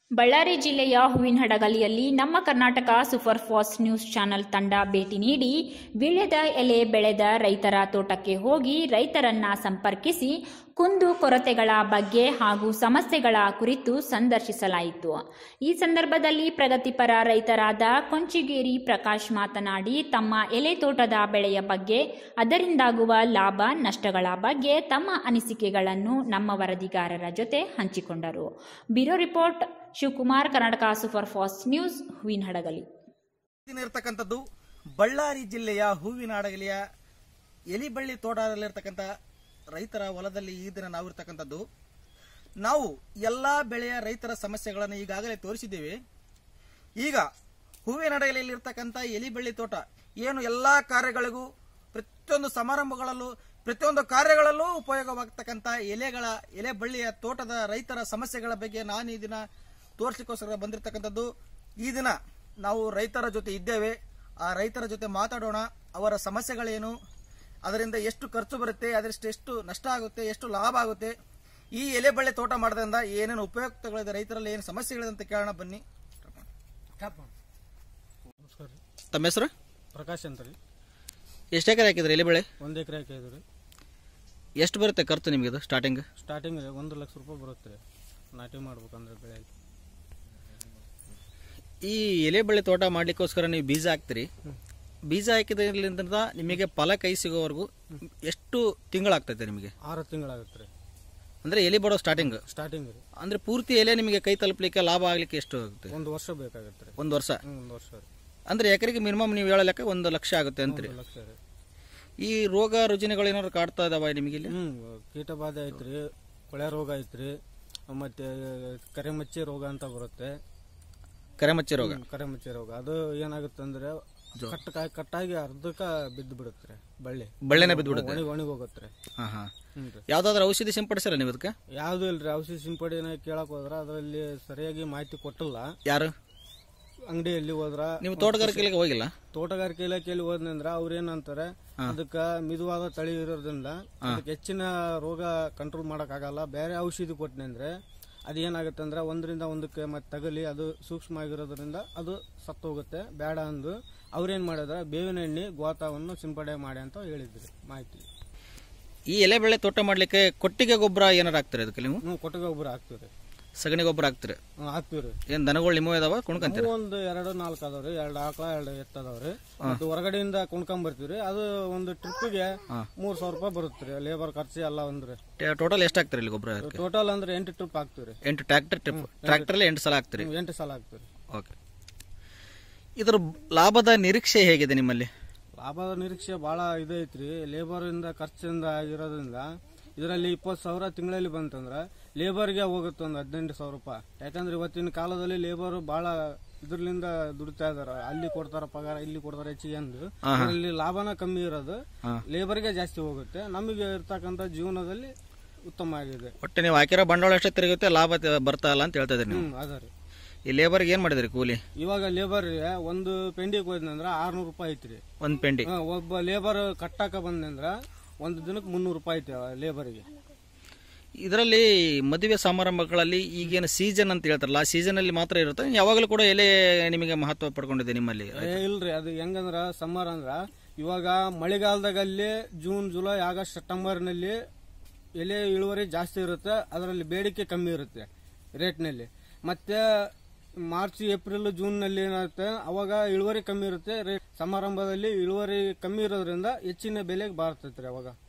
ಬಳ್ಳಾರಿ ಜಿಲ್ಲೆಯ ಹೂವಿನಹಡಗಲಿಯಲ್ಲಿ ನಮ್ಮ Karnataka super fast news channel ತಂಡ ಭೇಟಿ ನೀಡಿ ವೀಳ್ಯದ ಎಲೆ ಬೆಳೆದ ರೈತರ ತೋಟಕ್ಕೆ ಹೋಗಿ ರೈತರನ್ನ ಸಂಪರ್ಕಿಸಿ ಕುಂದು ಕೊರತೆಗಳ ಬಗ್ಗೆ ಹಾಗೂ ಸಮಸ್ಯೆಗಳ ಕುರಿತು ಸಂದರ್ಶಿಸಲಾಯಿತು ಈ ಸಂದರ್ಭದಲ್ಲಿ ಪ್ರಗತಿಪರ ರೈತರಾದ ಕೊಂಚಿಗೇರಿ ಪ್ರಕಾಶ್ ಮಾತನಾಡಿ ತಮ್ಮ ಎಲೆ ತೋಟದ ಬೆಳೆಯ ಬಗ್ಗೆ ಅದರಿಂದಾಗುವ ಲಾಭ ನಷ್ಟಗಳ ಬಗ್ಗೆ ತಮ್ಮ ಅನಿಸಿಕೆಗಳನ್ನು ನಮ್ಮ ವರದಿಗಾರರ ಜೊತೆ ಹಂಚಿಕೊಂಡರು bureau report Shivakumar Karnataka super fast news Hoovinahadagali ದಿನ ಇರ್ತಕ್ಕಂಥದ್ದು ಬಳ್ಳಾರಿ ಜಿಲ್ಲೆಯ ಹೂವಿನ ಅಡಗಲಿಯ ಎಲಿಬಳ್ಳಿ ತೋಟದಲ್ಲಿರ್ತಕ್ಕಂಥ ರೈತರ ಹೊಲದಲ್ಲಿ ಈ ದಿನ ನಾವಿರ್ತಕ್ಕಂಥದ್ದು ನಾವು ಎಲ್ಲಾ ಬೆಳೆಯ ರೈತರ ಸಮಸ್ಯೆಗಳನ್ನು ಈಗಾಗಲೇ ತೋರಿಸಿದ್ದೇವೆ ಈಗ ಹೂವಿನ ಅಡಗಲಿಯಲ್ಲಿ ಇರ್ತಕ್ಕಂಥ ಎಲಿಬಳ್ಳಿ ತೋಟ ಏನು ಎಲ್ಲಾ ಕಾರ್ಯಗಳಿಗೂ ಪ್ರತಿಯೊಂದು ಸಮಾರಂಭಗಳಲ್ಲೂ ಪ್ರತಿಯೊಂದು ಕಾರ್ಯಗಳಲ್ಲೂ ಉಪಯೋಗವಾಗ್ತಕ್ಕಂಥ ಎಲೆಗಳ ಎಲೆ ಬಳ್ಳಿಯ ತೋಟದ ರೈತರ ಸಮಸ್ಯೆಗಳ ಬಗ್ಗೆ ನಾನು ಈ ದಿನ ತೋರಿಸಲಿಕ್ಕೋಸ್ಕರ ಬಂದಿರತಕ್ಕಂಥದ್ದು ಈ ದಿನ ನಾವು ರೈತರ ಜೊತೆ ಇದ್ದೇವೆ ಆ ರೈತರ ಜೊತೆ ಮಾತಾಡೋಣ ಅವರ ಸಮಸ್ಯೆಗಳೇನು ಅದರಿಂದ ಎಷ್ಟು ಖರ್ಚು ಬರುತ್ತೆ ಅದರಷ್ಟು ಎಷ್ಟು ನಷ್ಟ ಆಗುತ್ತೆ ಎಷ್ಟು ಲಾಭ ಆಗುತ್ತೆ ಈ ಎಲೆ ಬಳ್ಳಿ ತೋಟ ಮಾಡೋದ್ರಿಂದ ಏನೇನು ಉಪಯುಕ್ತಗಳಿದೆ ರೈತರಲ್ಲಿ ಏನು ಸಮಸ್ಯೆಗಳಿದೆ ಅಂತ ಕೇಳೋಣ ಬನ್ನಿ ನಮಸ್ಕಾರ ರೀ ತಮ್ಮ ಹೆಸರು ಪ್ರಕಾಶ್ ಅಂತ ರೀ ಎಷ್ಟು ಎಕರೆ ಹಾಕಿದ್ರಿ ಎಲೆ ಬೆಳೆ ಒಂದು ಎಕರೆ ಹಾಕಿದ್ರು ರೀ ಎಷ್ಟು ಬರುತ್ತೆ ಖರ್ಚು ನಿಮಗೆ ಇದು ಸ್ಟಾರ್ಟಿಂಗ್ ಸ್ಟಾರ್ಟಿಂಗ್ ಒಂದು ಲಕ್ಷ ರೂಪಾಯಿ ಬರುತ್ತೆ ರೀ ನಾಟಿ ಮಾಡ್ಬೇಕಂದ್ರೆ ಬೆಳೆ ಈ ಎಲೆ ಬಳ್ಳಿ ತೋಟ ಮಾಡ್ಲಿಕ್ಕೋಸ್ಕರ ನೀವು ಬೀಜ ಹಾಕ್ತೀರಿ ಬೀಜ ಹಾಕಿದ್ರಿಂದ ನಿಮಗೆ ಫಲ ಕೈ ಸಿಗೋವರೆಗೂ ಎಷ್ಟು ತಿಂಗಳಾಗ್ತೈತೆ ನಿಮಗೆ ಆರು ತಿಂಗಳಾಗುತ್ತೆ ರೀ ಅಂದ್ರೆ ಎಲೆ ಬಡೋ ಸ್ಟಾರ್ಟಿಂಗ್ ಸ್ಟಾರ್ಟಿಂಗ್ ರೀ ಅಂದ್ರೆ ಪೂರ್ತಿ ಎಲೆ ನಿಮಗೆ ಕೈ ತಲುಪಲಿಕ್ಕೆ ಲಾಭ ಆಗ್ಲಿಕ್ಕೆ ಎಷ್ಟು ಆಗುತ್ತೆ ಒಂದು ವರ್ಷ ಬೇಕಾಗುತ್ತೆ ರೀ ಒಂದು ವರ್ಷ ಹ್ಞೂ ಒಂದು ವರ್ಷ ರೀ ಅಂದ್ರೆ ಎಕರೆಗೆ ಮಿನಿಮಮ್ ನೀವು ಹೇಳೋ ಲೆಕ್ಕ ಒಂದು ಲಕ್ಷ ಆಗುತ್ತೆ ಅಂತ್ರಿ ಒಂದು ಲಕ್ಷ ರೀ ಈ ರೋಗ ರುಜಿನಗಳು ಏನಾದ್ರು ಕಾಡ್ತಾ ಇದಾವ ನಿಮಗೆ ಇಲ್ಲಿ ಹ್ಞೂ ಕೀಟ ಬಾಧೆ ಐತ್ರಿ ಕೊಳೆ ರೋಗ ಐತ್ರಿ ಮತ್ತೆ ಕರೆಮಚ್ಚಿ ರೋಗ ಅಂತ ಬರುತ್ತೆ ಕರೆಮಚ್ಚಿ ರೋಗ ಹ್ಮ್, ಕರೆಮಚ್ಚಿ ರೋಗ ಅದು ಏನಾಗುತ್ತೆ ಅಂದ್ರೆ ಕಟ್ ಕಾಯಿ ಕಟ್ಟಾಗಿ ಅರ್ಧಕ್ಕ ಬಿದ್ದು ಬಿಡುತ್ತೆ ರೀ ಬಳ್ಳಿ ಬಳ್ಳಿನೇ ಬಿದ್ದ್ಬಿಡುತ್ತೆ ಒಣಗಿ ಒಣಗಿ ಹೋಗುತ್ತೆ ರೀ ಹಾ ಹಾ ಹ್ಞೂ ರೀ ಯಾವ್ದಾದ್ರು ಔಷಧಿ ಸಿಂಪಡಿಸಿರ ನೀವು ಇದಕ್ಕೆ ಯಾವ್ದು ಇಲ್ರಿ ಔಷಧಿ ಸಿಂಪಡಣೆ ಕೇಳಕ್ ಹೋದ್ರ ಅದರಲ್ಲಿ ಸರಿಯಾಗಿ ಮಾಹಿತಿ ಕೊಟ್ಟಿಲ್ಲ ಯಾರು ಅಂಗಡಿಯಲ್ಲಿ ಹೋದ್ರ ನೀವು ತೋಟಗಾರಿಕೆಗೆ ಹೋಗಿಲ್ಲ ತೋಟಗಾರಿಕೆ ಇಲಾಖೆಯಲ್ಲಿ ಹೋದ್ನಂದ್ರ ಅವ್ರ ಏನಂತಾರೆ ಅದಕ್ಕ ಮಿದುವಾದ ತಳಿ ಇರೋದ್ರಿಂದ ಅದಕ್ಕೆ ಹೆಚ್ಚಿನ ರೋಗ ಕಂಟ್ರೋಲ್ ಮಾಡಕ್ ಆಗಲ್ಲ ಬೇರೆ ಔಷಧಿ ಕೊಟ್ಟನಂದ್ರೆ ಅದೇನಾಗುತ್ತೆ ಅಂದ್ರೆ ಒಂದರಿಂದ ಒಂದಕ್ಕೆ ಮತ್ತೆ ತಗಲಿ ಅದು ಸೂಕ್ಷ್ಮ ಆಗಿರೋದ್ರಿಂದ ಅದು ಸತ್ತು ಹೋಗುತ್ತೆ ಬೇಡ ಅಂದು ಅವ್ರೇನ್ ಮಾಡಿದ್ರ ಬೇವಿನ ಎಣ್ಣೆ ಗೋತಾವನ್ನು ಸಿಂಪಡಣೆ ಮಾಡಿ ಅಂತ ಹೇಳಿದ್ರಿ ಮಾಹಿತಿ ಈ ಎಲೆ ಬೆಳೆ ತೋಟ ಮಾಡ್ಲಿಕ್ಕೆ ಕೊಟ್ಟಿಗೆ ಗೊಬ್ಬರ ಏನಾರು ಹಾಕ್ತೀರಿ ಅದಕ್ಕೆ ನೀವು ಹ್ಞೂ ಕೊಟ್ಟಿಗೆ ಗೊಬ್ಬರ ಹಾಕ್ತಿವ್ರಿ ಸಗಣಿ ಗೊಬ್ಬರ ಹಾಕ್ತೀರಿ ಹ್ಞೂ ಹಾಕ್ತಿವ್ರಿ ಏನ್ ದನಗಳು ನಿಮ್ಮ ಇದಾವ ಕುಣ್ಕಂತೀರ ಅವು ಒಂದು ಎರಡು ನಾಲ್ಕು ಅದಾವ್ರಿ ಎರಡು ಆಕಳ ಎರಡು ಎತ್ತು ಅದಾವ್ರಿ ಮತ್ತು ಹೊರಗಡೆಯಿಂದ ಕೊಂಡ್ಕೊಂಡ್ ಬರ್ತೀವ್ರಿ ಅದು ಒಂದು ಟ್ರಿಪ್ಗೆ ಮೂರ್ ಸಾವಿರ ರೂಪಾಯಿ ಬರುತ್ತೆ ರೀ ಲೇಬರ್ ಖರ್ಚು ಎಲ್ಲ ಒಂದ್ರಿ ಟೋಟಲ್ ಎಷ್ಟು ಹಾಕ್ತೀರಿ ಇಲ್ಲಿ ಗೊಬ್ಬರ ಅದಕ್ಕೆ ಟೋಟಲ್ ಅಂದ್ರೆ ಎಂಟು ಟ್ರಿಪ್ ಹಾಕ್ತಿವ್ರಿ ಎಂಟು ಟ್ರ್ಯಾಕ್ಟರ್ ಟ್ರಿಪ್ ಟ್ರ್ಯಾಕ್ಟರ್ಲಿ ಎಂಟು ಸಲ ಹಾಕ್ತೀರಿ ಎಂಟು ಸಲ ಹಾಕ್ತಿವ್ರಿ ಓಕೆ ಇದರ ಲಾಭದ ನಿರೀಕ್ಷೆ ಹೇಗಿದೆ ನಿಮ್ಮಲ್ಲಿ ಲಾಭದ ನಿರೀಕ್ಷೆ ಬಹಳ ಇದೈತ್ರಿ ಲೇಬರ್ ಇಂದ ಖರ್ಚಿಂದ ಆಗಿರೋದ್ರಿಂದ ಇದರಲ್ಲಿ ಇಪ್ಪತ್ತು ಸಾವಿರ ತಿಂಗಳಲ್ಲಿ ಬಂತಂದ್ರ ಲೇಬರ್ಗೆ ಹೋಗುತ್ತೆ ಒಂದು ಹದಿನೆಂಟು ಸಾವಿರ ರೂಪಾಯಿ ಯಾಕಂದ್ರೆ ಇವತ್ತಿನ ಕಾಲದಲ್ಲಿ ಲೇಬರ್ ಬಹಳ ಇದ್ರಲಿಂದ ದುಡಿತಾ ಇದಾರ ಅಲ್ಲಿ ಕೊಡ್ತಾರ ಪಗಾರ ಇಲ್ಲಿ ಕೊಡ್ತಾರ ಹೆಚ್ಚಿಗೆ ಅಂದು ಇದರಲ್ಲಿ ಲಾಭನ ಕಮ್ಮಿ ಇರೋದು ಲೇಬರ್ಗೆ ಜಾಸ್ತಿ ಹೋಗುತ್ತೆ ನಮಗೆ ಇರ್ತಕ್ಕಂಥ ಜೀವನದಲ್ಲಿ ಉತ್ತಮ ಆಗಿದೆ ಒಟ್ಟು ನೀವು ಹಾಕಿರೋ ಬಂಡವಾಳ ಎಷ್ಟೇ ತಿರುಗುತ್ತೆ ಲಾಭ ತ- ಬರ್ತಾ ಇಲ್ಲ ಅಂತ ಹೇಳ್ತಾ ಇದ್ದೀರಿ ನೀವು ಹ್ಮ್ ಅದ ರೀ ಈ ಲೇಬರ್ಗೆ ಏನ್ ಮಾಡಿದ್ರಿ ಕೂಲಿ ಇವಾಗ ಲೇಬರ್ ಒಂದು ಪೆಂಡಿಗೆ ಹೋದ್ನಂದ್ರ ಆರ್ನೂರು ರೂಪಾಯಿ ಐತ್ರಿ ಒಂದ್ ಪೆಂಡಿ ಹಾ, ಒಬ್ಬ ಲೇಬರ್ ಕಟ್ಟಾಕ ಬಂದಂದ್ರ ಒಂದು ದಿನಕ್ಕೆ ಮುನ್ನೂರು ರೂಪಾಯಿ ಐತಿ ಲೇಬರ್ಗೆ ಇದರಲ್ಲಿ ಮದುವೆ ಸಮಾರಂಭಗಳಲ್ಲಿ ಈಗೇನು ಸೀಸನ್ ಅಂತ ಹೇಳ್ತಾರಲ್ಲ ಆ ಸೀಸನ್ ಅಲ್ಲಿ ಮಾತ್ರ ಇರುತ್ತೆ ಯಾವಾಗಲೂ ಕೂಡ ಎಲೆ ನಿಮಗೆ ಮಹತ್ವ ಪಡ್ಕೊಂಡಿದೆ ನಿಮ್ಮಲ್ಲಿ ಏ ಇಲ್ರಿ ಅದು ಹೆಂಗಂದ್ರ ಸಮ್ಮರ್ ಅಂದ್ರ ಇವಾಗ ಮಳೆಗಾಲದಾಗಲ್ಲಿ ಜೂನ್ ಜುಲೈ ಆಗಸ್ಟ್ ಸೆಪ್ಟೆಂಬರ್ ನಲ್ಲಿ ಎಲೆ ಇಳುವರಿ ಜಾಸ್ತಿ ಇರುತ್ತೆ ಅದರಲ್ಲಿ ಬೇಡಿಕೆ ಕಮ್ಮಿ ಇರುತ್ತೆ ರೇಟ್ನಲ್ಲಿ ಮತ್ತೆ ಮಾರ್ಚ್ ಏಪ್ರಿಲ್ ಜೂನ್ ನಲ್ಲಿ ಏನಾಗುತ್ತೆ ಅವಾಗ ಇಳುವರಿ ಕಮ್ಮಿ ಇರುತ್ತೆ ರೇಟ್ ಸಮಾರಂಭದಲ್ಲಿ ಇಳುವರಿ ಕಮ್ಮಿ ಇರೋದ್ರಿಂದ ಹೆಚ್ಚಿನ ಬೆಲೆಗೆ ಬಾರ್ತೈತ್ರಿ ಅವಾಗ